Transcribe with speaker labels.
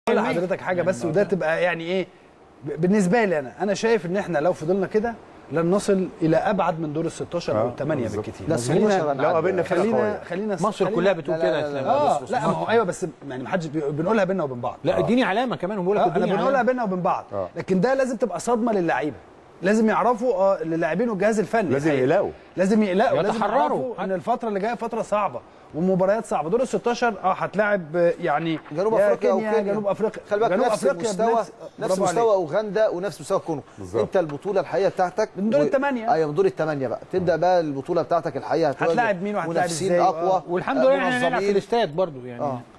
Speaker 1: اقول لحضرتك حاجه بس وده تبقى يعني ايه ب- بالنسبه لي انا انا شايف ان احنا لو فضلنا كده لن نصل الى ابعد من دور ال 16 او
Speaker 2: آه،
Speaker 1: الثمانيه
Speaker 2: بالظبط.
Speaker 1: بالكثير
Speaker 3: لا،
Speaker 1: بس
Speaker 3: 16
Speaker 1: خلينا
Speaker 3: أنا
Speaker 2: لو
Speaker 3: عدى.
Speaker 2: قابلنا فرقه
Speaker 1: خلينا
Speaker 2: قويه
Speaker 1: خلينا
Speaker 4: مصر
Speaker 1: خلينا-
Speaker 4: كلها بتقول
Speaker 3: لا، لا،
Speaker 4: كده يا
Speaker 3: لا،
Speaker 4: اسلام
Speaker 3: لا.
Speaker 1: اه
Speaker 4: بص-
Speaker 1: لا ما هو
Speaker 4: بص-
Speaker 1: ايوه بس يعني ما حدش بي- بنقولها بينا وبين بعض
Speaker 4: لا اديني علامه كمان وبقول لك
Speaker 1: آه انا
Speaker 4: اديني
Speaker 1: بنقولها
Speaker 4: علامه
Speaker 1: بينا وبين بعض
Speaker 2: آه.
Speaker 1: لكن ده لازم تبقى صدمه للعيبه لازم يعرفوا اه للاعبين والجهاز الفني
Speaker 2: لازم
Speaker 1: الحقيقة.
Speaker 2: يقلقوا
Speaker 1: لازم يقلقوا لازم
Speaker 4: يتحرروا.
Speaker 1: يعرفوا ان الفتره اللي جايه فتره صعبه ومباريات صعبه دور ال 16 اه هتلاعب آه، يعني
Speaker 3: جنوب
Speaker 1: يا
Speaker 3: افريقيا
Speaker 1: كينيا،
Speaker 3: وكينيا
Speaker 1: جنوب افريقيا
Speaker 3: خلي بالك
Speaker 1: جنوب
Speaker 3: نفس
Speaker 1: أفريقيا
Speaker 3: المستوى
Speaker 1: بنفس-
Speaker 3: نفس
Speaker 1: برافو
Speaker 3: مستوى
Speaker 1: عليك.
Speaker 3: اوغندا ونفس مستوى الكونغو
Speaker 2: بالظبط.
Speaker 3: انت البطوله الحقيقيه بتاعتك
Speaker 1: من دور
Speaker 3: و-
Speaker 1: الثمانية.
Speaker 3: ايوه من دور الثمانيه بقى تبدا بقى البطوله بتاعتك الحقيقيه هتواجه
Speaker 1: هتلاعب مين وهتلاعب
Speaker 3: منافسين
Speaker 1: إزاي؟
Speaker 3: اقوى
Speaker 4: والحمد لله احنا هنلعب في
Speaker 3: منظمين.
Speaker 4: الاستاد برضو يعني
Speaker 3: اه